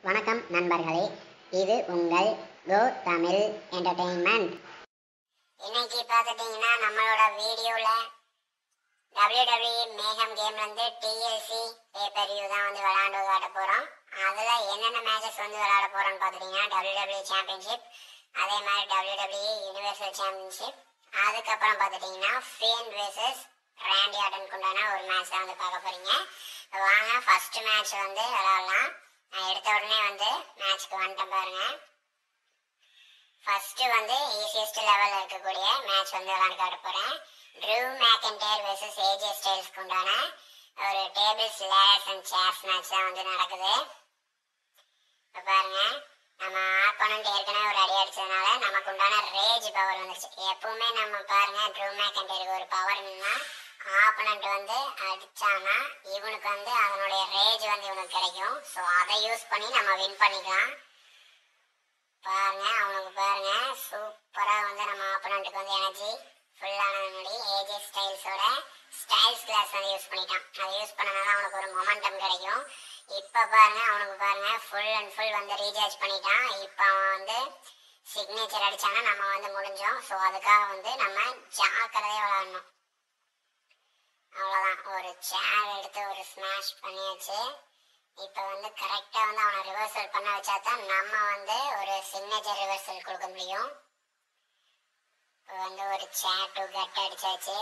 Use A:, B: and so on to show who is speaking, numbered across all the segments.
A: வணக்கம் நண்பர்களே இது உங்கள் கோ தமிழ் என்டர்டெயின்மெண்ட் இன்னைக்கு பார்த்துட்டீங்கன்னா நம்மளோட வீடியோவில் WWE மேகம் கேம்ல இருந்து டிஎல்சி பேப்பர் வியூ தான் வந்து விளையாண்டு காட்ட போகிறோம் அதில் என்னென்ன மேட்சஸ் வந்து விளையாட போகிறோம்னு பார்த்துட்டீங்கன்னா WWE சாம்பியன்ஷிப் அதே மாதிரி WWE யூனிவர்சல் சாம்பியன்ஷிப் அதுக்கப்புறம் பார்த்துட்டீங்கன்னா ஃபேன் வேர்சஸ் ரேண்டி ஆட்டனுக்கு உண்டான ஒரு மேட்ச் தான் வந்து பார்க்க போகிறீங்க வாங்க ஃபர்ஸ்ட் மேட்ச் வந்து விளையாடலாம் நான் எடுத்த உடனே வந்து மேட்ச்க்கு வந்துட்டேன் பாருங்க ஃபர்ஸ்ட் வந்து ஈஸியஸ்ட் லெவலில் இருக்கக்கூடிய மேட்ச் வந்து விளையாண்டு காட்ட போகிறேன் ட்ரூ மேக்கன்டேர் வெர்சஸ் ஏஜே ஸ்டைல்ஸ்க்கு உண்டான ஒரு tables ladders and chairs match தான் வந்து நடக்குது இப்போ பாருங்க நம்ம ஆப்போனண்ட் ஏற்கனவே ஒரு அடி அடிச்சதுனால நமக்கு உண்டான ரேஜ் பவர் வந்துருச்சு எப்பவுமே நம்ம பாருங்க ட்ரூ மேக்கன்டேருக்கு ஒரு பவர் என்னன்னா ஆப்போனண்ட் வந்து அடிச்சானா இவனுக்கு வந்து அதனுடைய ரேஜ் வந்து இவனுக்கு கிடைக்கும் ஸோ அதை யூஸ் பண்ணி நம்ம வின் பண்ணிக்கலாம் பாருங்க அவனுக்கு பாருங்க சூப்பரா வந்து நம்ம ஆப்போனண்ட்டுக்கு வந்து எனர்ஜி ஃபுல்லான முன்னாடி ஏஜே ஸ்டைல்ஸோட ஸ்டைல்ஸ் கிளாஸ் வந்து யூஸ் பண்ணிட்டான் அதை யூஸ் பண்ணனால அவனுக்கு ஒரு மொமெண்டம் கிடைக்கும் இப்போ பாருங்க அவனுக்கு பாருங்க ஃபுல் அண்ட் ஃபுல் வந்து ரீசார்ஜ் பண்ணிட்டான் இப்போ அவன் வந்து சிக்னேச்சர் அடிச்சானா நம்ம வந்து முடிஞ்சோம் ஸோ அதுக்காக வந்து நம்ம ஜாக்கிரதையாக விளாடணும் அவ்வளோதான் ஒரு சேர் எடுத்து ஒரு ஸ்மாஷ் பண்ணியாச்சு இப்போ வந்து கரெக்டாக வந்து அவனை ரிவர்சல் பண்ண வச்சா தான் நம்ம வந்து ஒரு சிக்னேச்சர் ரிவர்சல் கொடுக்க முடியும் இப்போ வந்து ஒரு சேர் டு கட் அடிச்சாச்சு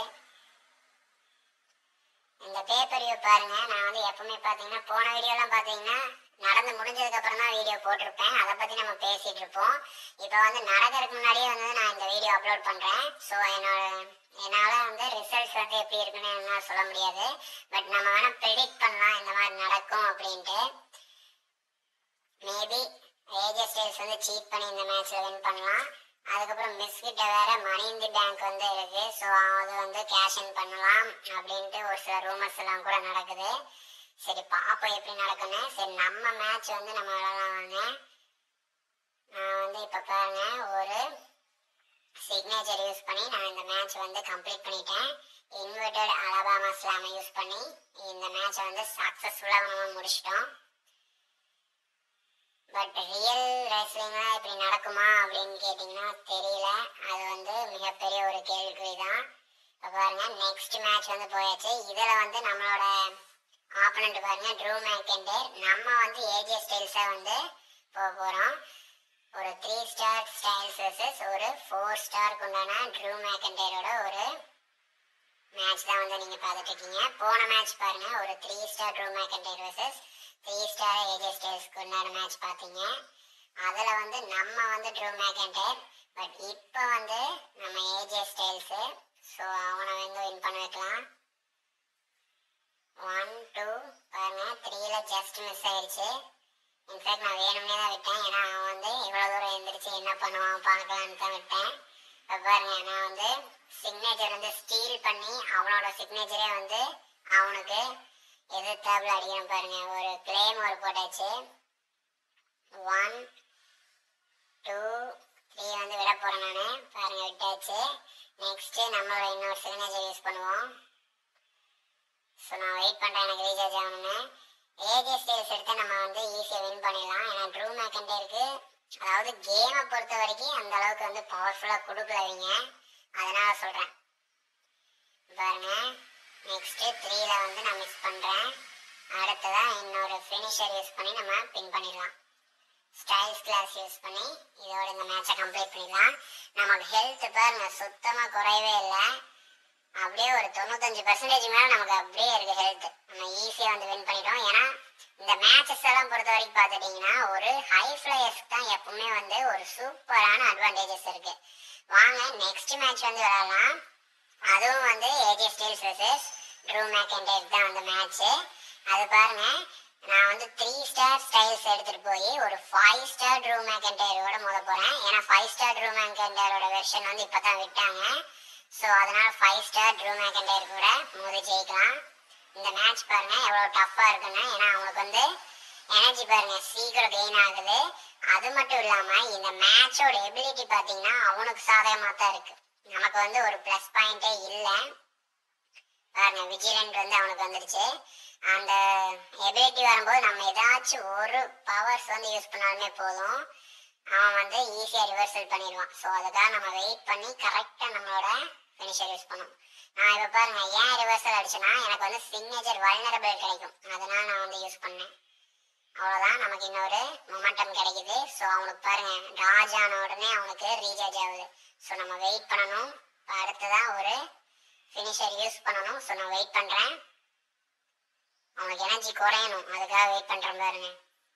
A: இந்த பேப்பர் வியூ பாருங்க நான் வந்து எப்பவுமே பார்த்தீங்கன்னா போன வீடியோலாம் பார்த்தீங்கன்னா நடந்து முடிஞ்சதுக்கு அப்புறம் தான் வீடியோ போட்டிருப்பேன் அதை பற்றி நம்ம பேசிட்டு இருப்போம் இப்போ வந்து நடக்கிறதுக்கு முன்னாடியே வந்து நான் இந்த வீடியோ அப்லோட் பண்ணுறேன் ஸோ என்னோட என்னால் வந்து ரிசல்ட்ஸ் வந்து எப்படி இருக்குன்னு என்னால் சொல்ல முடியாது பட் நம்ம வேணால் ப்ரெடிக்ட் பண்ணலாம் இந்த மாதிரி நடக்கும் அப்படின்ட்டு மேபி ஏஜே ஸ்டைல்ஸ் வந்து சீட் பண்ணி இந்த மேட்ச்சில் வின் பண்ணலாம் அதுக்கப்புறம் மிஸ் கிட்ட வேற மணி இந்தி பேங்க் வந்து இருக்கு ஸோ அது வந்து கேஷ் இன் பண்ணலாம் அப்படின்ட்டு ஒரு சில ரூமர்ஸ் எல்லாம் கூட நடக்குது சரி பாப்போம் எப்படி நடக்குன்னு சரி நம்ம மேட்ச் வந்து நம்ம விளாடலாம் வாங்க நான் வந்து இப்போ பாருங்க ஒரு சிக்னேச்சர் யூஸ் பண்ணி நான் இந்த மேட்ச் வந்து கம்ப்ளீட் பண்ணிட்டேன் இன்வெர்டட் அலபாமா ஸ்லாமை யூஸ் பண்ணி இந்த மேட்சை வந்து சக்ஸஸ்ஃபுல்லாக நம்ம முடிச்சிட்டோம் பட் ரியல் ரெஸ்லிங்லாம் இப்படி நடக்குமா அப்படின்னு கேட்டிங்கன்னா தெரியல அது வந்து மிகப்பெரிய ஒரு கேள்விக்குறி தான் இப்போ பாருங்க நெக்ஸ்ட் மேட்ச் வந்து போயாச்சு இதில் வந்து நம்மளோட ஆப்பனண்ட் பாருங்க ட்ரூ மேக்கெண்டர் நம்ம வந்து ஏஜே ஸ்டைல்ஸாக வந்து போக போகிறோம் ஒரு த்ரீ ஸ்டார் ஸ்டைல்ஸ் வர்சஸ் ஒரு ஃபோர் ஸ்டாருக்கு உண்டான ட்ரூ மேக்கண்டரோட ஒரு மேட்ச் தான் வந்து நீங்கள் பார்த்துட்டு இருக்கீங்க போன மேட்ச் பாருங்க ஒரு three star Drew McIntyre versus three star AJ ஸ்டைல்ஸ்க்கு உண்டான மேட்ச் பார்த்தீங்க அதில் வந்து நம்ம வந்து ட்ரூ மேக்கண்டர் பட் இப்போ வந்து நம்ம ஏஜே ஸ்டைல்ஸு ஸோ அவனை வந்து வின் பண்ண வைக்கலாம் ஒன் டூ பாருங்க த்ரீல ஜஸ்ட் மிஸ் ஆயிடுச்சு இன்ஃபேக்ட் நான் வேணும்னே தான் விட்டேன் ஏன்னா அவன் வந்து இவ்வளோ தூரம் எழுந்திரிச்சு என்ன பண்ணுவான் பார்க்கலான்னு தான் விட்டேன் இப்போ பாருங்க நான் வந்து சிக்னேச்சர் வந்து ஸ்டீல் பண்ணி அவனோட சிக்னேச்சரே வந்து அவனுக்கு எதிர்த்தாப்புல அடிக்கணும் பாருங்க ஒரு கிளைம் ஒரு போட்டாச்சு ஒன் டூ த்ரீ வந்து விட போகிறேன் நான் பாருங்க விட்டாச்சு நெக்ஸ்ட்டு நம்மளோட இன்னொரு சிக்னேச்சர் யூஸ் பண்ணுவோம் ஸோ நான் வெயிட் பண்ணுறேன் எனக்கு ரீசார்ஜ் ஆகணும்னு ஏஜே ஸ்டேல்ஸ் எடுத்து நம்ம வந்து ஈஸியாக வின் பண்ணிடலாம் ஏன்னா ட்ரூ மேக்கண்டருக்கு அதாவது கேமை பொறுத்த வரைக்கும் அந்த அளவுக்கு வந்து பவர்ஃபுல்லாக கொடுக்கலவீங்க அதனால சொல்கிறேன் பாருங்க நெக்ஸ்ட்டு த்ரீல வந்து நான் மிஸ் பண்ணுறேன் அடுத்ததாக இன்னொரு ஃபினிஷர் யூஸ் பண்ணி நம்ம பின் பண்ணிடலாம் ஸ்டைல்ஸ் கிளாஸ் யூஸ் பண்ணி இதோட இந்த மேட்சை கம்ப்ளீட் பண்ணிடலாம் நமக்கு ஹெல்த் பாருங்க சுத்தமாக குறையவே இல்லை அப்படியே ஒரு தொண்ணூத்தஞ்சு பர்சன்டேஜ் மேலே நமக்கு அப்படியே இருக்கு ஹெல்த் நம்ம ஈஸியாக வந்து வின் பண்ணிட்டோம் ஏன்னா இந்த மேட்சஸ் எல்லாம் பொறுத்த வரைக்கும் பார்த்துட்டிங்கன்னா ஒரு ஹை ஃப்ளையர்ஸ்க்கு தான் எப்பவுமே வந்து ஒரு சூப்பரான அட்வான்டேஜஸ் இருக்கு வாங்க நெக்ஸ்ட் மேட்ச் வந்து விளையாடலாம் அதுவும் வந்து AJ Styles versus Drew McIntyre's தான் அந்த மேட்ச்சு அது பாருங்க நான் வந்து த்ரீ ஸ்டார் ஸ்டைல்ஸ் எடுத்துட்டு போய் ஒரு ஃபைவ் ஸ்டார் ட்ரூ மேக்கண்டேரோட மோத போறேன் ஏன்னா ஃபைவ் ஸ்டார் ட்ரூ மேக்கண்டேரோட வெர்ஷன் வந்து இப்போ தான் விட்டாங்க ஸோ அதனால ஃபைவ் ஸ்டார் ட்ரூ மேக்கண்டேர் கூட மோதி ஜெயிக்கலாம் இந்த மேட்ச் பாருங்க எவ்வளோ டஃப்பாக இருக்குன்னு ஏன்னா அவனுக்கு வந்து எனர்ஜி பாருங்க சீக்கிரம் கெயின் ஆகுது அது மட்டும் இல்லாமல் இந்த மேட்சோட எபிலிட்டி பார்த்தீங்கன்னா அவனுக்கு சாதகமாக தான் இருக்கு நமக்கு வந்து ஒரு ப்ளஸ் பாயிண்டே இல்லை பாருங்க விஜிலண்ட் வந்து அவனுக்கு வந்துருச்சு அந்த எபிலிட்டி வரும்போது நம்ம ஏதாச்சும் ஒரு பவர்ஸ் வந்து யூஸ் பண்ணாலுமே போதும் அவன் வந்து ஈஸியாக ரிவர்சல் பண்ணிடுவான் ஸோ அதுக்காக நம்ம வெயிட் பண்ணி கரெக்டாக நம்மளோட ஃபினிஷர் யூஸ் பண்ணணும் நான் இப்போ பாருங்க ஏன் ரிவர்சல் அடிச்சேன்னா எனக்கு வந்து சிக்னேச்சர் வல்னரபிள் கிடைக்கும் அதனால நான் வந்து யூஸ் பண்ணேன் அவ்வளோதான் நமக்கு இன்னொரு மொமெண்டம் கிடைக்குது ஸோ அவனுக்கு பாருங்க ராஜ் ஆன உடனே அவனுக்கு ரீசார்ஜ் ஆகுது ஸோ நம்ம வெயிட் பண்ணணும் இப்போ அடுத்ததான் ஒரு ஃபினிஷர் யூஸ் பண்ணணும் ஸோ நான் வெயிட் பண்ணுறேன் அவனுக்கு எனர்ஜி குறையணும் அதுக்காக வெயிட் பண்ணுறேன் பாருங்க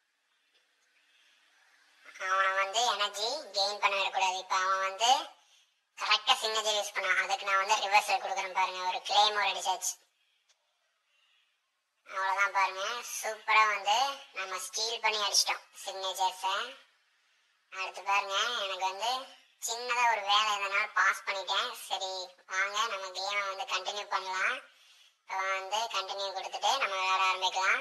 A: அவனை வந்து எனர்ஜி கெயின் பண்ண விடக்கூடாது இப்போ அவன் வந்து கரெக்டாக சிக்னேச்சர் யூஸ் பண்ணான் அதுக்கு நான் வந்து ரிவர்சல் கொடுக்குறேன் பாருங்க ஒரு கிளைம் ஒரு அடிச்சாச்சு அவ்வளோதான் பாருங்க சூப்பராக வந்து நம்ம ஸ்டீல் பண்ணி அடிச்சிட்டோம் சிக்னேச்சர்ஸை அடுத்து பாருங்க எனக்கு வந்து சின்னதாக ஒரு வேலை இருந்தனால பாஸ் பண்ணிட்டேன் சரி வாங்க நம்ம கேமை வந்து கண்டினியூ பண்ணலாம் இப்போ வந்து கண்டினியூ கொடுத்துட்டு நம்ம விளையாட ஆரம்பிக்கலாம்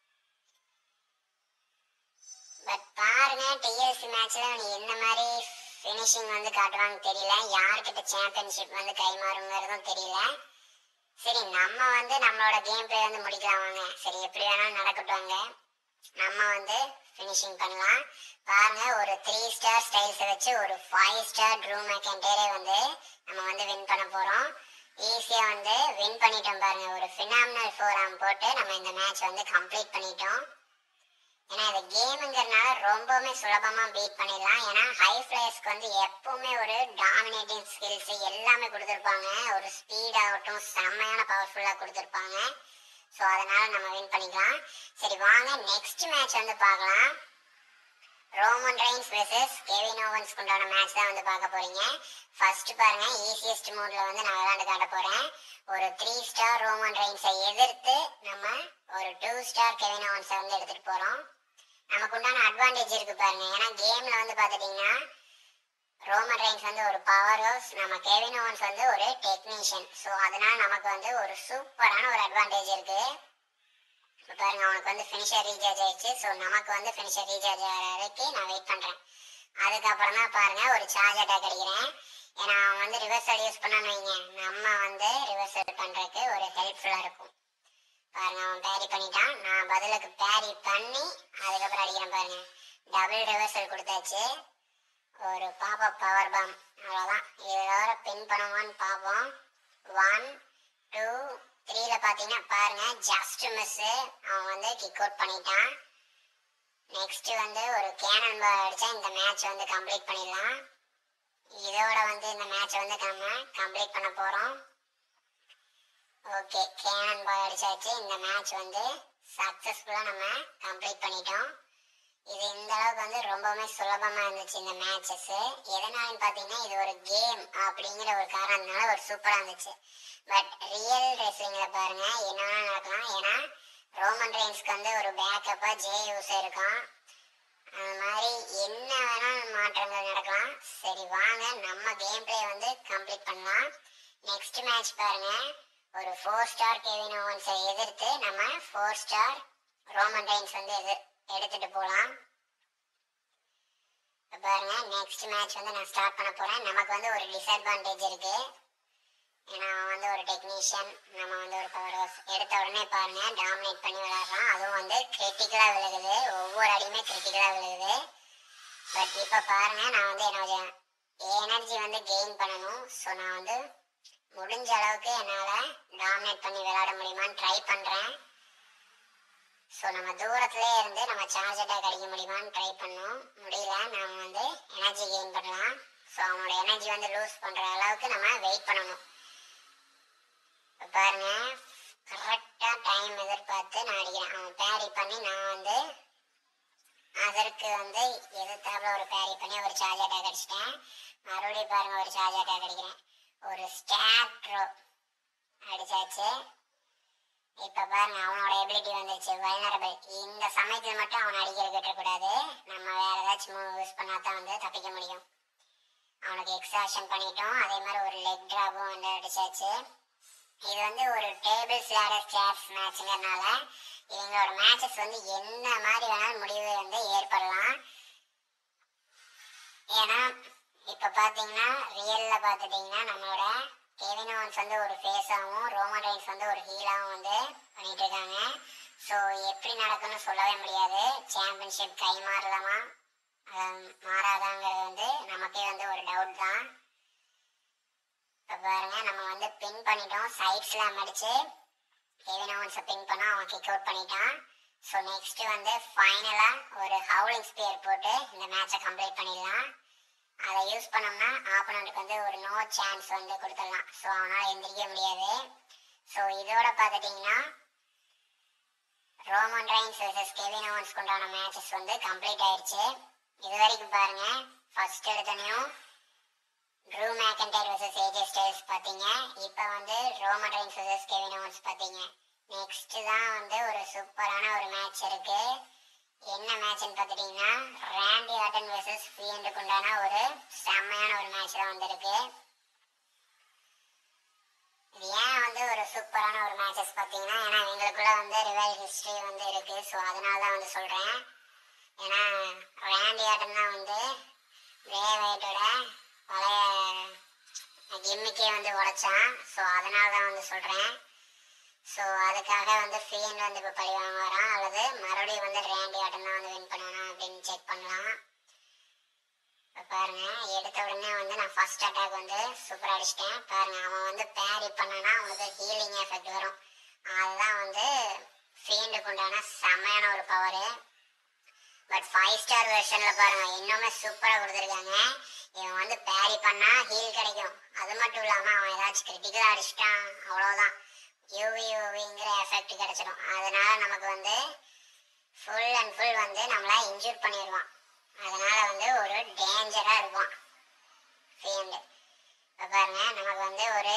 A: பட் பாருங்க டிஎல்சி மேட்ச்ல நீ என்ன மாதிரி ஃபினிஷிங் வந்து காட்டுவாங்க தெரியல யார்கிட்ட சாம்பியன்ஷிப் வந்து கைமாறுங்கிறதும் தெரியல சரி நம்ம வந்து நம்மளோட கேம் பிளே வந்து முடிக்கலாம் வாங்க சரி எப்படி வேணாலும் நடக்கட்டும்ங்க நம்ம வந்து ஃபினிஷிங் பண்ணலாம் பாருங்க ஒரு த்ரீ ஸ்டார் ஸ்டைல்ஸை வச்சு ஒரு ஃபைவ் ஸ்டார் ட்ரூ மெக்கன்டேரே வந்து நம்ம வந்து வின் பண்ண போகிறோம் ஈஸியாக வந்து வின் பண்ணிட்டோம் பாருங்க ஒரு ஃபினாமினல் ஃபோராம் போட்டு நம்ம இந்த மேட்ச் வந்து கம்ப்ளீட் பண்ணிட்டோம் ஏன்னா இது கேமுங்கிறனால ரொம்பவுமே சுலபமாக பீட் பண்ணிடலாம் ஏன்னா ஹை ஃப்ளையர்ஸ்க்கு வந்து எப்பவுமே ஒரு டாமினேட்டிங் ஸ்கில்ஸ் எல்லாமே கொடுத்துருப்பாங்க ஒரு ஸ்பீட் ஆகட்டும் செம்மையான பவர்ஃபுல்லாக கொடுத்துருப்பாங்க ஸோ அதனால நம்ம வின் பண்ணிக்கலாம் சரி வாங்க நெக்ஸ்ட் மேட்ச் வந்து பார்க்கலாம் ரோமன் ரெயின்ஸ் வெர்சஸ் கெவின் ஓவன்ஸ்க்கு உண்டான மேட்ச் தான் வந்து பார்க்க போறீங்க ஃபர்ஸ்ட் பாருங்க ஈஸியஸ்ட் மோட்ல வந்து நான் விளையாண்டு காட்ட போறேன் ஒரு த்ரீ ஸ்டார் ரோமன் ரெயின்ஸை எதிர்த்து நம்ம ஒரு டூ ஸ்டார் கெவின் ஓவன்ஸை வந்து எடுத்துட்டு போறோம் நமக்கு உண்டான அட்வான்டேஜ் இருக்கு பாருங்க ஏன்னா கேம்ல வந்து பார்த்துட்டீங்கன்னா ரோமன் ரெயின்ஸ் வந்து ஒரு பவர் ஹவுஸ் நம்ம கெவின் ஓவன்ஸ் வந்து ஒரு டெக்னீஷியன் ஸோ அதனால நமக்கு வந்து ஒரு சூப்பரான ஒரு அட்வான்டேஜ் இருக்கு இப்போ பாருங்க அவனுக்கு வந்து ஃபினிஷர் ரீசார்ஜ் ஆயிடுச்சு ஸோ நமக்கு வந்து ஃபினிஷர் ரீசார்ஜ் ஆகிற வரைக்கும் நான் வெயிட் பண்ணுறேன் அதுக்கப்புறம் தான் பாருங்க ஒரு சார்ஜ் அட்டாக் அடிக்கிறேன் ஏன்னா அவன் வந்து ரிவர்சல் யூஸ் பண்ணான்னு வைங்க நம்ம வந்து ரிவர்சல் பண்ணுறதுக்கு ஒரு ஹெல்ப்ஃபுல்லாக இருக்கும் பாருங்க அவன் பேரி பண்ணிட்டான் நான் பதிலுக்கு பேரி பண்ணி அதுக்கப்புறம் அடிக்கிறேன் பாருங்க டபுள் ரிவர்சல் கொடுத்தாச்சு ஒரு பாப்பா பவர் பாம் அவ்வளோதான் இதோட பின் பண்ணுவான்னு பார்ப்போம் ஒன் டூ த்ரீல பார்த்தீங்கன்னா பாருங்க ஜஸ்ட் மிஸ் அவன் வந்து கிக் அவுட் பண்ணிட்டான் நெக்ஸ்ட் வந்து ஒரு கேனன் பால் அடிச்சா இந்த மேட்ச் வந்து கம்ப்ளீட் பண்ணிடலாம் இதோட வந்து இந்த மேட்ச் வந்து நம்ம கம்ப்ளீட் பண்ண போறோம் ஓகே கேனன் பால் அடிச்சாச்சு இந்த மேட்ச் வந்து சக்சஸ்ஃபுல்லா நம்ம கம்ப்ளீட் பண்ணிட்டோம் இது இந்த அளவுக்கு வந்து ரொம்பவுமே சுலபமா இருந்துச்சு இந்த மேட்சஸ் எதனாலன்னு பாத்தீங்கன்னா இது ஒரு கேம் அப்படிங்கிற ஒரு காரணத்தினால ஒரு சூப்பரா இருந்துச்சு பட் ரியல் ரெஸ்லிங்ல பாருங்க என்ன வேணா நடக்கலாம் ஏன்னா ரோமன் ரெயின்ஸ்க்கு வந்து ஒரு பேக்கப்பா ஜே யூஸ் இருக்கும் அது மாதிரி என்ன வேணாலும் மாற்றங்கள் நடக்கலாம் சரி வாங்க நம்ம கேம் பிளே வந்து கம்ப்ளீட் பண்ணலாம் நெக்ஸ்ட் மேட்ச் பாருங்க ஒரு ஃபோர் ஸ்டார் கெவின் ஓவன்ஸை எதிர்த்து நம்ம ஃபோர் ஸ்டார் ரோமன் ரெயின்ஸ் வந்து எதிர் எடுத்துட்டு போகலாம் இப்ப பாருங்க நெக்ஸ்ட் மேட்ச் வந்து நான் ஸ்டார்ட் பண்ண போறேன் நமக்கு வந்து ஒரு டிஸ்அட்வான்டேஜ் இருக்கு ஏன்னா அவன் வந்து ஒரு டெக்னீஷியன் நம்ம வந்து ஒரு பவர் ஹவுஸ் எடுத்த உடனே பாருங்க டாமினேட் பண்ணி விளையாடுறான் அதுவும் வந்து கிரிட்டிக்கலா விழுகுது ஒவ்வொரு அடியுமே கிரிட்டிக்கலா விழுகுது பட் இப்ப பாருங்க நான் வந்து என்னோட எனர்ஜி வந்து கெயின் பண்ணணும் ஸோ நான் வந்து முடிஞ்ச அளவுக்கு என்னால டாமினேட் பண்ணி விளையாட முடியுமான்னு ட்ரை பண்றேன் ஸோ நம்ம தூரத்துலேயே இருந்து நம்ம சார்ஜ் அட்டாக் அடிக்க முடியுமான்னு ட்ரை பண்ணோம் முடியல நம்ம வந்து எனர்ஜி கெயின் பண்ணலாம் ஸோ அவனோட எனர்ஜி வந்து லூஸ் பண்ணுற அளவுக்கு நம்ம வெயிட் பண்ணணும் இப்ப பாருங்க கரெக்டாக டைம் எதிர்பார்த்து நான் அடிக்கிறேன் அவன் பேரி பண்ணி நான் வந்து அதற்கு வந்து எதிர்த்தாப்புல ஒரு பேரி பண்ணி ஒரு சார்ஜ் அட்டாக் அடிச்சிட்டேன் மறுபடியும் பாருங்க ஒரு சார்ஜ் அட்டாக் அடிக்கிறேன் ஒரு ஸ்டாக்ரோ அடிச்சாச்சு இப்ப பாருங்க அவனோட எபிலிட்டி வந்துருச்சு வல்னரபிள் இந்த சமயத்துல மட்டும் அவனை அடிக்கிறது விட்டுறக்கூடாது நம்ம வேற ஏதாச்சும் மூவ் யூஸ் பண்ணா தான் வந்து தப்பிக்க முடியும் அவனுக்கு எக்ஸாஷன் பண்ணிட்டோம் அதே மாதிரி ஒரு லெக் டிராப்பும் வந்து அடிச்சாச்சு இது வந்து ஒரு டேபிள் லேடர் சேர்ஸ் மேட்ச்ங்கிறனால எங்களோட மேட்சஸ் வந்து என்ன மாதிரி வேணாலும் முடிவு வந்து ஏற்படலாம் ஏன்னா இப்ப பாத்தீங்கன்னா ரியல்ல பாத்துட்டீங்கன்னா நம்மளோட கெவின் ஓவன்ஸ் வந்து ஒரு ஃபேஸாகவும் ரோமன் ரெயின்ஸ் வந்து ஒரு ஹீலாகவும் வந்து பண்ணிட்டு இருக்காங்க ஸோ எப்படி நடக்கும்னு சொல்லவே முடியாது சாம்பியன்ஷிப் கை மாறலாமா அது மாறாதாங்கிறது வந்து நமக்கே வந்து ஒரு டவுட் தான் இப்போ பாருங்க நம்ம வந்து பின் பண்ணிட்டோம் சைட்ஸ்லாம் மடிச்சு கெவின் ஓவன்ஸை பின் பண்ணா அவன் கிக் அவுட் பண்ணிட்டான் ஸோ நெக்ஸ்ட் வந்து ஃபைனலாக ஒரு ஹவுலிங் ஸ்பியர் போட்டு இந்த மேட்சை கம்ப்ளீட் பண்ணிடலாம் அதை யூஸ் பண்ணோம்னா ஆப்போனண்ட்டுக்கு வந்து ஒரு நோ சான்ஸ் வந்து கொடுத்துடலாம் ஸோ அவனால் எந்திரிக்க முடியாது ஸோ இதோட பார்த்துட்டிங்கன்னா Roman Reigns vs Kevin Owens கொண்டான மேட்சஸ் வந்து கம்ப்ளீட் ஆயிடுச்சு இது வரைக்கும் பாருங்க ஃபர்ஸ்ட் எடுத்தனையும் Drew McIntyre vs AJ Styles பார்த்தீங்க இப்போ வந்து Roman Reigns vs Kevin Owens பார்த்தீங்க நெக்ஸ்ட் தான் வந்து ஒரு சூப்பரான ஒரு மேட்ச் இருக்கு என்ன மேட்ச்னு பார்த்துட்டீங்கன்னா ரேண்டி ஆட்டன் vs ஃபியண்டுக்கு உண்டான ஒரு செம்மையான ஒரு மேட்ச் தான் வந்திருக்கு இது ஏன் வந்து ஒரு சூப்பரான ஒரு மேட்சஸ் பார்த்தீங்கன்னா ஏன்னா எங்களுக்குள்ள வந்து ரிவைல் ஹிஸ்ட்ரி வந்து இருக்கு ஸோ அதனால தான் வந்து சொல்கிறேன் ஏன்னா ரேண்டி ஆட்டன் தான் வந்து பிரே வைட்டோட பழைய கிம்மிக்கே வந்து உடைச்சான் ஸோ அதனால தான் வந்து சொல்கிறேன் ஸோ அதுக்காக வந்து ஃபியண்ட் வந்து இப்போ பழி வாங்க வரான் அல்லது மறுபடியும் வந்து ரேண்டி ஆட்டன் தான் வந்து வின் பண்ணுவானா அப்படின்னு செக் பண்ணலாம் இப்போ பாருங்க எடுத்த உடனே வந்து நான் ஃபர்ஸ்ட் அட்டாக் வந்து சூப்பர் அடிச்சிட்டேன் பாருங்க அவன் வந்து பேரி பண்ணனா அவனுக்கு ஹீலிங் எஃபெக்ட் வரும் அதுதான் வந்து ஃபீண்டுக்கு உண்டான செம்மையான ஒரு பவரு பட் ஃபைவ் ஸ்டார் வெர்ஷன்ல பாருங்க இன்னுமே சூப்பரா கொடுத்துருக்காங்க இவன் வந்து பேரி பண்ணா ஹீல் கிடைக்கும் அது மட்டும் இல்லாம அவன் ஏதாச்சும் கிரிட்டிக்கல் அடிச்சிட்டான் அவ்வளவுதான் யூவி யூவிங்கிற எஃபெக்ட் கிடைச்சிடும் அதனால நமக்கு வந்து ஃபுல் அண்ட் ஃபுல் வந்து நம்மள இன்ஜூர் பண்ணிடுவான் அதனால வந்து ஒரு டேஞ்சரா இருக்கும் ஃபீல்டு இப்போ பாருங்க நமக்கு வந்து ஒரு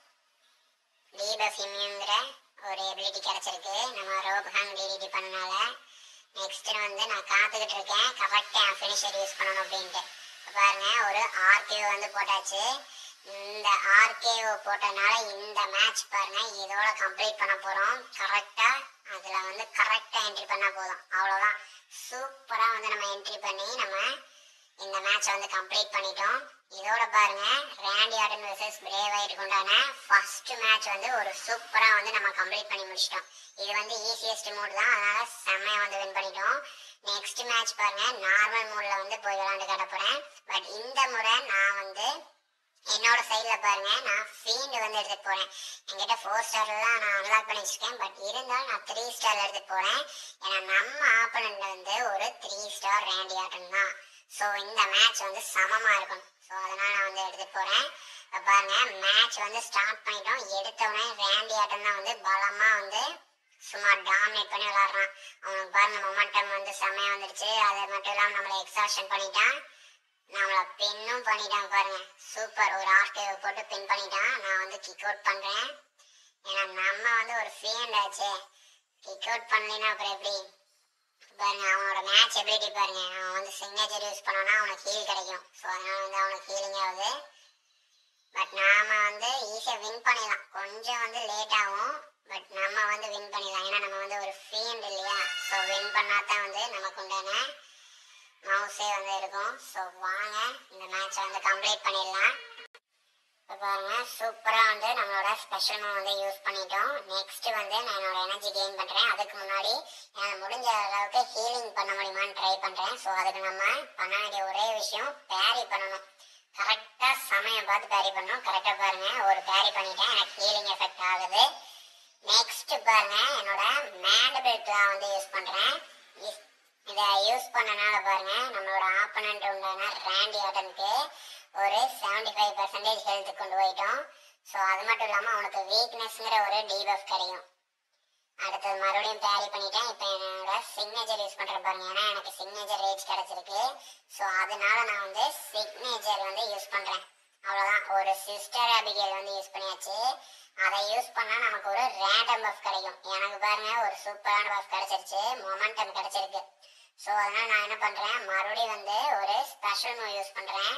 A: டீபஃப் இம்யூங்கிற ஒரு எபிலிட்டி கிடைச்சிருக்கு நம்ம ரோப் ஹேங் டிடிடி பண்ணனால நெக்ஸ்ட் வந்து நான் காத்துக்கிட்டு இருக்கேன் கரெக்டாக என் ஃபினிஷர் யூஸ் பண்ணணும் அப்படின்ட்டு இப்ப பாருங்க ஒரு ஆர்கேஓ வந்து போட்டாச்சு இந்த ஆர்கேஓ போட்டனால இந்த மேட்ச் பாருங்க இதோட கம்ப்ளீட் பண்ண போறோம் கரெக்டா அதுல வந்து கரெக்டா என்ட்ரி பண்ணா போதும் அவ்வளவுதான் சூப்பரா வந்து நம்ம என்ட்ரி பண்ணி நம்ம இந்த மேட்ச் வந்து கம்ப்ளீட் பண்ணிட்டோம் இதோட பாருங்க ரேண்டி ஆர்டன் வெர்சஸ் பிரேவ் ஆயிட்டு கொண்டான ஃபர்ஸ்ட் மேட்ச் வந்து ஒரு சூப்பரா வந்து நம்ம கம்ப்ளீட் பண்ணி முடிச்சிட்டோம் இது வந்து ஈஸியஸ்ட் மோட் தான் அதனால செம்மையா வந்து வின் பண்ணிட்டோம் நெக்ஸ்ட் மேட்ச் பாருங்க நார்மல் மோட்ல வந்து போய் விளையாண்டு காட்ட போறேன் பட் இந்த முறை நான் வந்து என்னோட சைடில் பாருங்க நான் ஃபீண்ட் வந்து எடுத்துட்டு போறேன் என்கிட்ட ஃபோர் ஸ்டார்ல தான் நான் அன்லாக் பண்ணி வச்சிருக்கேன் பட் இருந்தாலும் நான் த்ரீ ஸ்டார்ல எடுத்துட்டு போறேன் ஏன்னா நம்ம ஆப்பனண்ட் வந்து ஒரு த்ரீ ஸ்டார் ரேண்டி ஆட்டம் தான் ஸோ இந்த மேட்ச் வந்து சமமா இருக்கணும் ஸோ அதனால நான் வந்து எடுத்துட்டு போறேன் இப்ப பாருங்க மேட்ச் வந்து ஸ்டார்ட் பண்ணிட்டோம் எடுத்த உடனே ரேண்டி ஆட்டம் தான் வந்து பலமா வந்து சும்மா டாமினேட் பண்ணி விளாடுறான் அவனுக்கு பாருங்க மொமெண்டம் வந்து செமையா வந்துருச்சு அது மட்டும் இல்லாம நம்மளை எக்ஸாஷன் பண்ணிட்டான் நம்மள பின்னும் பண்ணிட்டான் பாருங்க சூப்பர் ஒரு ஆர்கே போட்டு பின் பண்ணிட்டான் நான் வந்து கிக் அவுட் பண்றேன் ஏன்னா நம்ம வந்து ஒரு ஃபீண்ட் ஆச்சு கிக் அவுட் பண்ணலைன்னா அப்புறம் எப்படி பாருங்க அவனோட மேட்ச் எபிலிட்டி பாருங்க அவன் வந்து சிக்னேச்சர் யூஸ் பண்ணோம்னா அவனுக்கு ஹீல் கிடைக்கும் ஸோ அதனால வந்து அவனுக்கு ஹீலிங் ஆகுது பட் நாம வந்து ஈஸியாக வின் பண்ணிடலாம் கொஞ்சம் வந்து லேட் ஆகும் பட் நம்ம வந்து வின் பண்ணிடலாம் ஏன்னா நம்ம வந்து ஒரு ஃபீண்ட் இல்லையா ஸோ வின் பண்ணா தான் வந்து நமக்கு உண்டான மவுஸே வந்து இருக்கும் ஸோ வாங்க இந்த மேட்சை வந்து கம்ப்ளீட் பண்ணிடலாம் இப்போ பாருங்க சூப்பராக வந்து நம்மளோட ஸ்பெஷல் மூவ் வந்து யூஸ் பண்ணிட்டோம் நெக்ஸ்ட் வந்து நான் என்னோட எனர்ஜி கெயின் பண்ணுறேன் அதுக்கு முன்னாடி என்னால் முடிஞ்ச அளவுக்கு ஹீலிங் பண்ண முடியுமான்னு ட்ரை பண்ணுறேன் ஸோ அதுக்கு நம்ம பண்ண வேண்டிய ஒரே விஷயம் பேரி பண்ணணும் கரெக்டாக சமயம் பார்த்து பேரி பண்ணணும் கரெக்டாக பாருங்க ஒரு பேரி பண்ணிட்டேன் எனக்கு ஹீலிங் எஃபெக்ட் ஆகுது நெக்ஸ்ட் பாருங்க என்னோட மேண்டபிள் கிளா வந்து யூஸ் பண்ணுறேன் இதை யூஸ் பண்ணனால பாருங்க நம்மளோட ஆப்பனண்ட் உண்டான ரேண்டி ஆட்டனுக்கு ஒரு செவன்டி ஃபைவ் பர்சன்டேஜ் ஹெல்த் கொண்டு போயிட்டோம் ஸோ அது மட்டும் இல்லாமல் அவனுக்கு வீக்னஸ்ங்கிற ஒரு டீபஃப் கிடைக்கும் அடுத்தது மறுபடியும் பேரி பண்ணிட்டேன் இப்போ என்னோட சிக்னேச்சர் யூஸ் பண்ணுறேன் பாருங்க ஏன்னா எனக்கு சிக்னேச்சர் ரேஞ்ச் கிடைச்சிருக்கு ஸோ அதனால நான் வந்து சிக்னேச்சர் வந்து யூஸ் பண்ணுறேன் அவ்வளோதான் ஒரு சிஸ்டர் அபிகேல் வந்து யூஸ் பண்ணியாச்சு அதை யூஸ் பண்ணா நமக்கு ஒரு ரேண்டம் பஃப் கிடைக்கும் எனக்கு பாருங்க ஒரு சூப்பரான பஃப் கிடைச்சிருச்சு மொமெண்டம் கிடைச்சிருக்கு ஸோ அதனால நான் என்ன பண்றேன் மறுபடியும் வந்து ஒரு ஸ்பெஷல் மூவ் யூஸ் பண்றேன்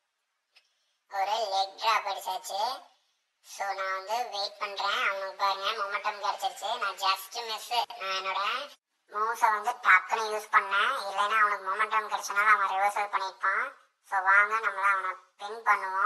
A: ஒரு லெக் ட்ராப் அடிச்சாச்சு ஸோ நான் வந்து வெயிட் பண்றேன் அவனுக்கு பாருங்க மொமெண்டம் கிடைச்சிருச்சு நான் ஜஸ்ட் மிஸ் நான் என்னோட மூவ்ஸை வந்து டக்குன்னு யூஸ் பண்ணேன் இல்லைன்னா அவனுக்கு மொமெண்டம் கிடைச்சனால அவன் ரிவர்சல் பண்ணியிருப்பான் ஸோ வாங்க நம்மள அவனை பின் பண்ணுவோம்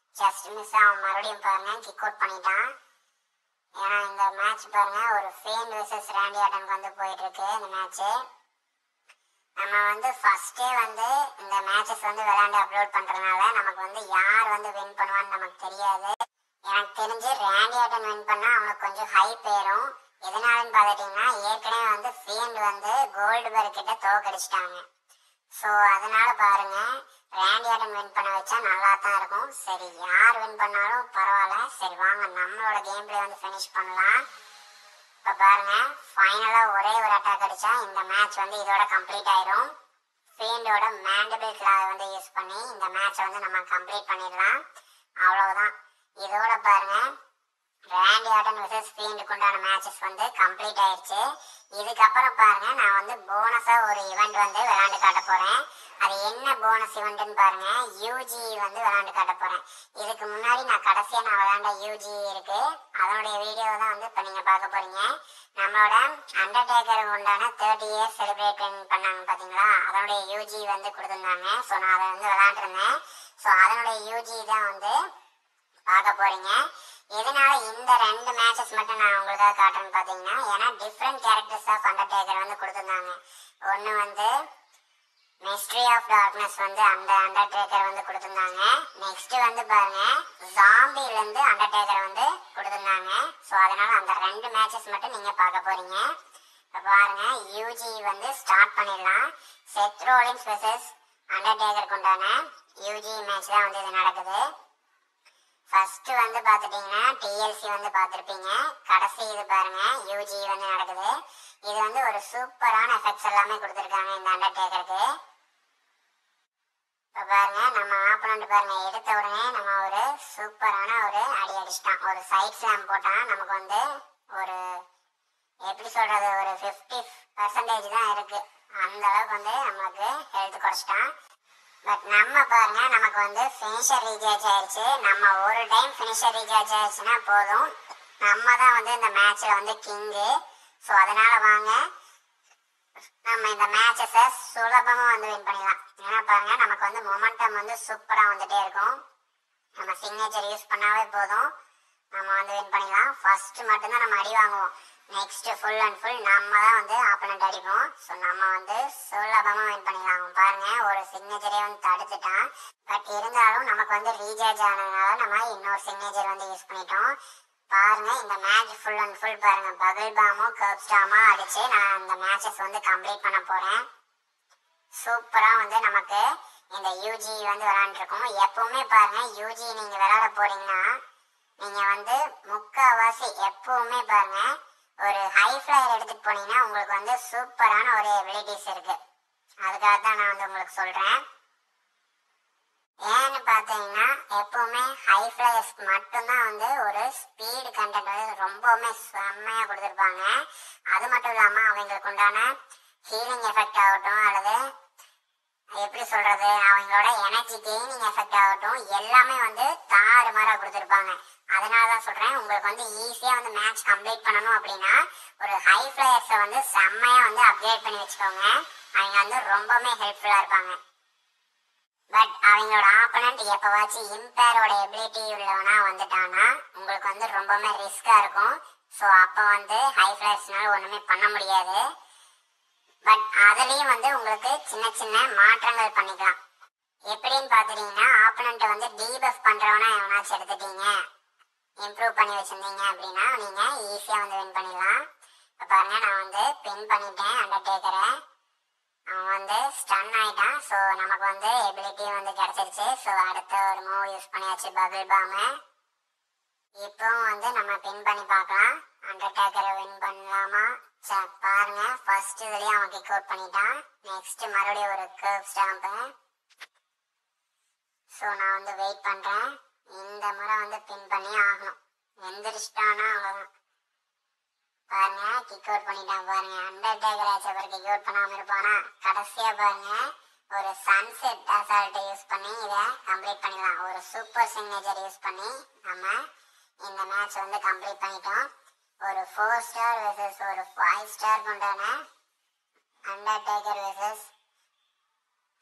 A: ஜஸ்ட் மிஸ் அவன் மறுபடியும் பாருங்க கிக் அவுட் பண்ணிட்டான் ஏன்னா இந்த மேட்ச் பாருங்க ஒரு ஃபேன் வெர்சஸ் ரேண்டி ஆட்டனுக்கு வந்து போயிட்டு இருக்கு இந்த மேட்ச்சு நம்ம வந்து ஃபர்ஸ்டே வந்து இந்த மேட்சஸ் வந்து விளையாண்டு அப்லோட் பண்றதுனால நமக்கு வந்து யார் வந்து வின் பண்ணுவான்னு நமக்கு தெரியாது எனக்கு தெரிஞ்சு ரேண்டி ஆட்டன் வின் பண்ணா அவனுக்கு கொஞ்சம் ஹைப் ஏறும் எதனாலன்னு பார்த்துட்டீங்கன்னா ஏற்கனவே வந்து ஃபீல்டு வந்து கோல்டு பேர் கிட்ட தோக்கடிச்சிட்டாங்க ஸோ அதனால பாருங்க ரேண்டி ஆட்டன் வின் பண்ண வச்சா நல்லா தான் இருக்கும் சரி யார் வின் பண்ணாலும் பரவாயில்ல சரி வாங்க நம்மளோட கேம் பிளே வந்து ஃபினிஷ் பண்ணலாம் இப்போ பாருங்க ஃபைனலாக ஒரே ஒரு அட்டாக் அடிச்சா இந்த மேட்ச் வந்து இதோட கம்ப்ளீட் ஆயிரும் ஃபீல்டோட மேண்டபிள் கிளாவை வந்து யூஸ் பண்ணி இந்த மேட்சை வந்து நம்ம கம்ப்ளீட் பண்ணிடலாம் அவ்வளவுதான் இதோட பாருங்க ரேண்டி ஆட்டன் விசஸ் ஃபீல்டுக்கு உண்டான மேட்சஸ் வந்து கம்ப்ளீட் ஆயிடுச்சு இதுக்கப்புறம் பாருங்க நான் வந்து போனஸா ஒரு ஈவெண்ட் வந்து விளையாண்டு காட்ட போறேன் அது என்ன போனஸ் ஈவெண்ட்னு பாருங்க யூஜி வந்து விளையாண்டு காட்ட போறேன் இதுக்கு முன்னாடி நான் கடைசியா நான் விளையாண்ட யூஜி இருக்கு அதனுடைய வீடியோ தான் வந்து இப்போ நீங்க பார்க்க போறீங்க நம்மளோட அண்டர்டேக்கர் உண்டான தேர்ட்டி இயர்ஸ் செலிப்ரேட் பண்ணாங்க பாத்தீங்களா அதனுடைய யூஜி வந்து கொடுத்துருந்தாங்க ஸோ நான் அதை வந்து விளையாண்டுருந்தேன் ஸோ அதனுடைய யூஜி தான் வந்து பார்க்க போறீங்க எதனால இந்த ரெண்டு மேட்சஸ் மட்டும் நான் உங்களுக்காக காட்டுறேன்னு பார்த்தீங்கன்னா ஏன்னா டிஃப்ரெண்ட் கேரக்டர்ஸ் ஆஃப் அண்டர்டேக்கர் வந்து கொடுத்துருந்தாங்க ஒன்று வந்து மிஸ்ட்ரி ஆஃப் டார்க்னஸ் வந்து அந்த அண்டர்டேக்கர் வந்து கொடுத்துருந்தாங்க நெக்ஸ்ட் வந்து பாருங்க ஜாம்பிலேருந்து அண்டர்டேக்கர் வந்து கொடுத்துருந்தாங்க ஸோ அதனால அந்த ரெண்டு மேட்சஸ் மட்டும் நீங்க பார்க்க போறீங்க இப்போ பாருங்க யூஜி வந்து ஸ்டார்ட் பண்ணிடலாம் செத் ரோலின்ஸ் வெர்சஸ் அண்டர்டேக்கருக்கு உண்டான யூஜி மேட்ச் தான் வந்து இது நடக்குது ஃபர்ஸ்ட் வந்து பார்த்துட்டீங்கன்னா டிஎல்சி வந்து பார்த்துருப்பீங்க கடைசி இது பாருங்க யூஜி வந்து நடக்குது இது வந்து ஒரு சூப்பரான எஃபெக்ட்ஸ் எல்லாமே கொடுத்துருக்காங்க இந்த அண்டர்டேக்கருக்கு இப்போ பாருங்க நம்ம ஆப்பனண்ட் பாருங்க எடுத்த உடனே நம்ம ஒரு சூப்பரான ஒரு அடி அடிச்சிட்டான் ஒரு சைட் ஸ்லாம் போட்டான் நமக்கு வந்து ஒரு எப்படி சொல்றது ஒரு ஃபிஃப்டி பர்சன்டேஜ் தான் இருக்கு அந்த அளவுக்கு வந்து நமக்கு ஹெல்த் குறைச்சிட்டான் பட் நம்ம பாருங்க நமக்கு வந்து ஃபினிஷர் ரீசார்ஜ் ஆயிடுச்சு நம்ம ஒரு டைம் ஃபினிஷர் ரீசார்ஜ் ஆயிடுச்சுன்னா போதும் நம்ம தான் வந்து இந்த மேட்ச்ல வந்து கிங்கு ஸோ அதனால வாங்க நம்ம இந்த மேட்சஸை சுலபமா வந்து வின் பண்ணிடலாம் ஏன்னா பாருங்க நமக்கு வந்து மொமெண்டம் வந்து சூப்பரா வந்துட்டே இருக்கும் நம்ம சிக்னேச்சர் யூஸ் பண்ணாவே போதும் நம்ம வந்து வின் பண்ணிடலாம் ஃபர்ஸ்ட் மட்டும்தான் நம்ம அடி வாங்குவோம் நெக்ஸ்ட் ஃபுல் அண்ட் ஃபுல் நம்ம தான் வந்து ஆப்பனண்ட் அடிப்போம் ஸோ நம்ம வந்து சுலபமா வின் பண்ணிடலாம் பாருங்க ஒரு சிக்னேச்சரே வந்து தடுத்துட்டான் பட் இருந்தாலும் நமக்கு வந்து ரீசார்ஜ் ஆனதுனால நம்ம இன்னொரு சிக்னேச்சர் வந்து யூஸ் பண்ணிட்டோம் பாருங்க இந்த மேட்ச் ஃபுல் அண்ட் ஃபுல் பாருங்க பபிள் பாமும் கர்ப் ஸ்டாமா அடிச்சு நான் இந்த மேட்சஸ் வந்து கம்ப்ளீட் பண்ண போறேன் சூப்பரா வந்து நமக்கு இந்த யூஜி வந்து விளையாண்டுருக்கோம் எப்பவுமே பாருங்க யூஜி நீங்க விளையாட போறீங்கன்னா நீங்க வந்து முக்காவாசி எப்பவுமே பாருங்க ஒரு ஹை ஃபிளையர் எடுத்துட்டு போனீங்கன்னா உங்களுக்கு வந்து சூப்பரான ஒரு எபிலிட்டிஸ் இருக்கு அதுக்காக தான் நான் வந்து உங்களுக்கு சொல்றேன் ஏன்னு பார்த்தீங்கன்னா எப்பவுமே ஹை ஃபிளையர்ஸ்க்கு மட்டும்தான் வந்து ஒரு ஸ்பீடு கண்டென்ட் வந்து ரொம்பவுமே செம்மையாக கொடுத்துருப்பாங்க அது மட்டும் இல்லாமல் அவங்களுக்கு உண்டான ஹீலிங் எஃபெக்ட் ஆகட்டும் அல்லது எப்படி சொல்றது அவங்களோட எனர்ஜி கெய்னிங் எஃபெக்ட் ஆகட்டும் எல்லாமே வந்து தாறு மாறா கொடுத்துருப்பாங்க அதனால தான் சொல்றேன் உங்களுக்கு வந்து ஈஸியா வந்து மேட்ச் கம்ப்ளீட் பண்ணணும் அப்படின்னா ஒரு ஹை ஃபிளையர்ஸை வந்து செம்மையா வந்து அப்கிரேட் பண்ணி வச்சுக்கோங்க அவங்க வந்து ரொம்பவுமே ஹெல்ப்ஃபுல்லா இருப்பாங்க பட் அவங்களோட ஆப்பனண்ட் எப்பவாச்சும் இம்பேரோட எபிலிட்டி உள்ளவனா வந்துட்டானா உங்களுக்கு வந்து ரொம்பவுமே ரிஸ்கா இருக்கும் ஸோ அப்போ வந்து ஹை ஃபிளையர்ஸ்னால ஒண்ணுமே பண்ண முடியாது பட் அதுலயும் வந்து உங்களுக்கு சின்ன சின்ன மாற்றங்கள் பண்ணிக்கலாம் எப்படின்னு பாத்துட்டீங்கன்னா ஆப்பனண்ட்டை வந்து டீபஃப் பண்றவனா எவனாச்சும் எடுத்துட்டீங்க இம்ப்ரூவ் பண்ணி வச்சிருந்தீங்க அப்படின்னா நீங்க ஈஸியா வந்து வின் பண்ணிடலாம் இப்போ பாருங்க நான் வந்து பின் பண்ணிட்டேன் அண்டர்டேக்கரை அவன் வந்து ஸ்டன் ஆயிட்டான் ஸோ நமக்கு வந்து எபிலிட்டியும் வந்து கிடைச்சிருச்சு ஸோ அடுத்த ஒரு மூவ் யூஸ் பண்ணியாச்சு பபிள் பாமு இப்போ வந்து நம்ம பின் பண்ணி பார்க்கலாம் அண்டர்டேக்கரை வின் பண்ணலாமா சரி பாருங்க ஃபர்ஸ்ட் இதுலயும் அவன் கிக் அவுட் பண்ணிட்டான் நெக்ஸ்ட் மறுபடியும் ஒரு கர்வ் ஸ்டாம்பு ஸோ நான் வந்து வெயிட் பண்றேன் இந்த முறை வந்து பின் பண்ணி ஆகணும் எந்திரிச்சிட்டானா அவ்வளோதான் பாருங்க கிக் அவுட் பண்ணிட்டான் பாருங்க அண்டர்டேக்கர் ஆச்சு அப்புறம் கிக் அவுட் பண்ணாம இருப்பானா கடைசியா பாருங்க ஒரு சன்செட் அசால்ட்டை யூஸ் பண்ணி இதை கம்ப்ளீட் பண்ணிடலாம் ஒரு சூப்பர் சிக்னேச்சர் யூஸ் பண்ணி நம்ம இந்த மேட்ச் வந்து கம்ப்ளீட் பண்ணிட்டோம் ஒரு ஃபோர் ஸ்டார் வெர்சஸ் ஒரு ஃபைவ் ஸ்டார் கொண்டான அண்டர்டேக்கர் வெர்சஸ்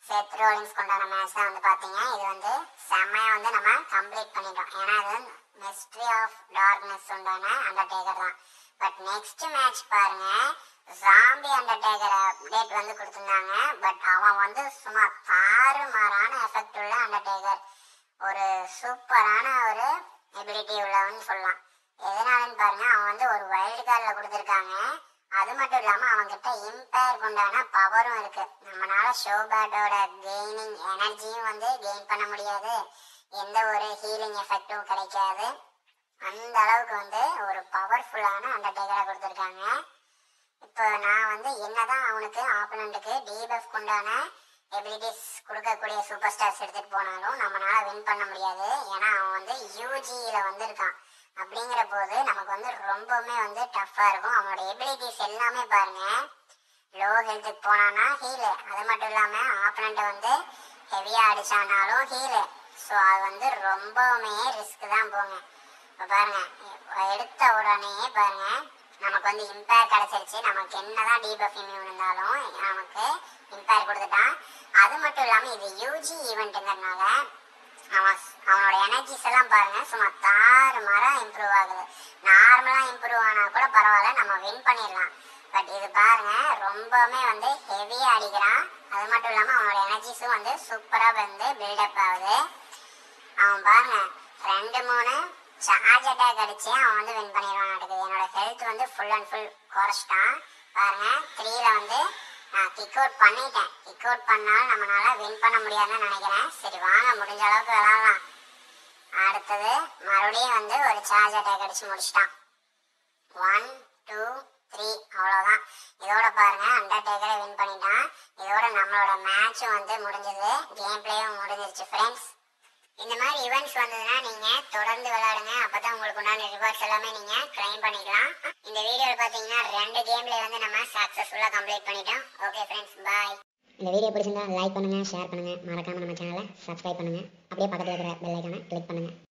A: செத் ரோலிங்ஸ் கொண்டான மேட்ச் தான் வந்து பார்த்தீங்க இது வந்து செம்மையாக வந்து நம்ம கம்ப்ளீட் பண்ணிட்டோம் ஏன்னா இது மிஸ்ட்ரி ஆஃப் டார்க்னஸ் உண்டான அண்டர்டேக்கர் தான் பட் நெக்ஸ்ட் மேட்ச் பாருங்க ஜாம்பி அண்டர்டேக்கர் அப்டேட் வந்து கொடுத்துருந்தாங்க பட் அவன் வந்து சும்மா தாறுமாறான எஃபெக்ட் உள்ள அண்டர்டேக்கர் ஒரு சூப்பரான ஒரு எபிலிட்டி உள்ளவன்னு சொல்லலாம் எதனாலன்னு பாருங்க அவன் வந்து ஒரு வைல்டு கார்டில் கொடுத்துருக்காங்க அது மட்டும் இல்லாமல் அவன்கிட்ட இம்பேர் உண்டான பவரும் இருக்கு நம்மளால ஷோபேட்டோட கெய்னிங் எனர்ஜியும் வந்து கெயின் பண்ண முடியாது எந்த ஒரு ஹீலிங் எஃபெக்டும் கிடைக்காது அந்த அளவுக்கு வந்து ஒரு பவர்ஃபுல்லான அண்டர்டேக்கரை கொடுத்துருக்காங்க இப்போ நான் வந்து என்னதான் அவனுக்கு ஆப்பனண்ட்டுக்கு டிபஃப் கொண்டான எபிலிட்டிஸ் கொடுக்கக்கூடிய சூப்பர் ஸ்டார்ஸ் எடுத்துட்டு போனாலும் நம்மளால வின் பண்ண முடியாது ஏன்னா அவன் வந்து யூஜியில வந்திருக்கான் அப்படிங்கிற போது நமக்கு வந்து ரொம்பவுமே வந்து டஃப்பா இருக்கும் அவனோட எபிலிட்டிஸ் எல்லாமே பாருங்க லோ ஹெல்த்துக்கு போனானா ஹீலு அது மட்டும் இல்லாம ஆப்பனண்ட்டை வந்து ஹெவியா அடிச்சானாலும் ஹீலு ஸோ அது வந்து ரொம்பவுமே ரிஸ்க் தான் போங்க இப்போ பாருங்க எடுத்த உடனே பாருங்க நமக்கு வந்து இம்பேர் கிடைச்சிருச்சு நமக்கு என்னதான் டீபஃப் இம்யூன் இருந்தாலும் நமக்கு இம்பேர் கொடுத்துட்டான் அது மட்டும் இல்லாமல் இது யூஜி ஈவெண்ட்டுங்கிறனால அவன் அவனோட எனர்ஜிஸ் எல்லாம் பாருங்க சும்மா தாறுமாறா இம்ப்ரூவ் ஆகுது நார்மலா இம்ப்ரூவ் ஆனா கூட பரவாயில்ல நம்ம வின் பண்ணிடலாம் பட் இது பாருங்க ரொம்பவுமே வந்து ஹெவியா அடிக்கிறான் அது மட்டும் இல்லாம அவனோட எனர்ஜிஸும் வந்து சூப்பரா வந்து பில்டப் ஆகுது அவன் பாருங்க ரெண்டு மூணு சார்ஜ் அட்டாக் அடிச்சு அவன் வந்து வின் பண்ணிடுவான் நடக்குது என்னோட ஹெல்த் வந்து ஃபுல் அண்ட் ஃபுல் குறைச்சிட்டான் பாருங்க த்ரீல வந்து நான் கிக் அவுட் பண்ணிட்டேன் கிக் அவுட் பண்ணாலும் நம்மளால வின் பண்ண முடியாதுன்னு நினைக்கிறேன் சரி வாங்க முடிஞ்ச அளவுக்கு விளாடலாம் அடுத்தது மறுபடியும் வந்து ஒரு சார்ஜ் அட்டாக் அடிச்சு முடிச்சிட்டான் ஒன் டூ த்ரீ அவ்வளோதான் இதோட பாருங்க அண்டர்டேக்கரை வின் பண்ணிட்டான் இதோட நம்மளோட மேட்சும் வந்து முடிஞ்சது கேம் பிளேயும் முடிஞ்சிருச்சு ஃப்ரெண்ட்ஸ் இந்த மாதிரி ஈவெண்ட்ஸ் வந்ததுன்னா நீங்க தொடர்ந்து விளையாடுங்க அப்பதான் உங்களுக்கு உண்டான ரிவார்ட்ஸ் எல்லாமே நீங்க கிளைம் பண்ணிக்கலாம் இந்த வீடியோவில் பார்த்தீங்கன்னா ரெண்டு கேம்ல வந்து நம்ம சக்ஸஸ்ஃபுல்லாக கம்ப்ளீட் பண்ணிட்டோம் ஓகே ஃப்ரெண்ட்ஸ் பாய்
B: இந்த வீடியோ பிடிச்சிருந்தா லைக் பண்ணுங்க ஷேர் பண்ணுங்க மறக்காம நம்ம சேனலை சப்ஸ்கிரைப் பண்ணுங்க அப்படியே பக்கத்தில் இருக்கிற பெல் ஐக்கானை கிளிக் பண்ணுங்க